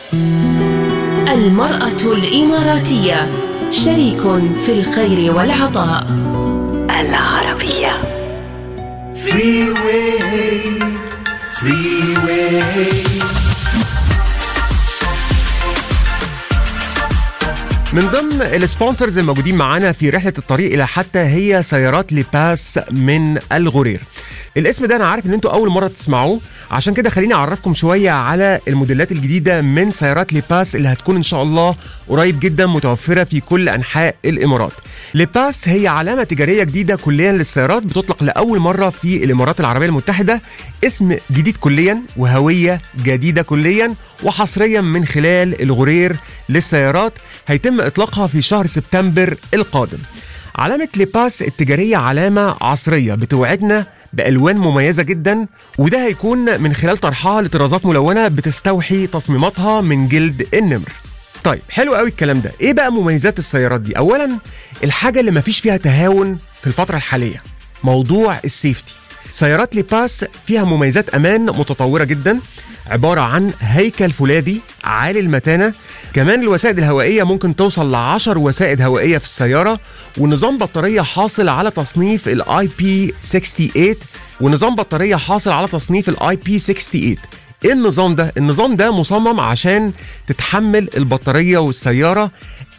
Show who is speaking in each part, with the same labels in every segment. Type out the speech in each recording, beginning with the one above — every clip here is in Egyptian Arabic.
Speaker 1: المرأة الإماراتية شريك في الخير والعطاء العربية
Speaker 2: Freeway, freeway.
Speaker 3: من ضمن السبونسرز الموجودين معانا في رحله الطريق الى حتى هي سيارات لباس من الغرير الاسم ده انا عارف ان انتوا اول مره تسمعوه عشان كده خليني اعرفكم شويه على الموديلات الجديده من سيارات لباس اللي هتكون ان شاء الله قريب جدا متوفره في كل انحاء الامارات لباس هي علامه تجاريه جديده كليا للسيارات بتطلق لاول مره في الامارات العربيه المتحده اسم جديد كليا وهويه جديده كليا وحصريا من خلال الغرير للسيارات هيتم اطلاقها في شهر سبتمبر القادم علامة ليباس التجارية علامة عصرية بتوعدنا بألوان مميزة جدا وده هيكون من خلال طرحها لطرازات ملونة بتستوحي تصميماتها من جلد النمر طيب حلو قوي الكلام ده ايه بقى مميزات السيارات دي اولا الحاجة اللي مفيش فيها تهاون في الفترة الحالية موضوع السيفتي سيارات ليباس فيها مميزات امان متطورة جدا عبارة عن هيكل فولاذي عالي المتانة كمان الوسائد الهوائية ممكن توصل ل 10 وسائد هوائية في السيارة ونظام بطارية حاصل على تصنيف الاي بي 68 ونظام بطارية حاصل على تصنيف الاي بي 68 ايه النظام ده؟ النظام ده مصمم عشان تتحمل البطارية والسيارة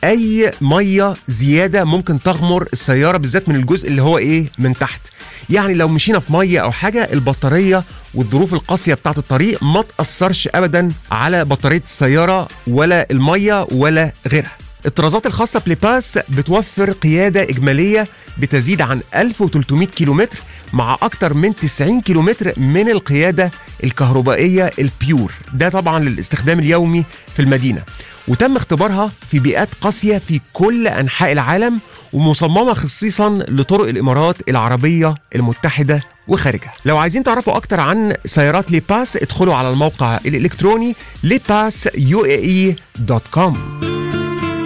Speaker 3: اي ميه زياده ممكن تغمر السياره بالذات من الجزء اللي هو ايه من تحت يعني لو مشينا في ميه او حاجه البطاريه والظروف القاسيه بتاعه الطريق ما تاثرش ابدا على بطاريه السياره ولا الميه ولا غيرها الطرازات الخاصة بليباس بتوفر قيادة إجمالية بتزيد عن 1300 كيلومتر مع أكثر من 90 كيلومتر من القيادة الكهربائية البيور ده طبعا للاستخدام اليومي في المدينة وتم اختبارها في بيئات قاسية في كل أنحاء العالم ومصممة خصيصا لطرق الإمارات العربية المتحدة وخارجها لو عايزين تعرفوا أكتر عن سيارات ليباس ادخلوا على الموقع الإلكتروني ليباس يو اي دوت كوم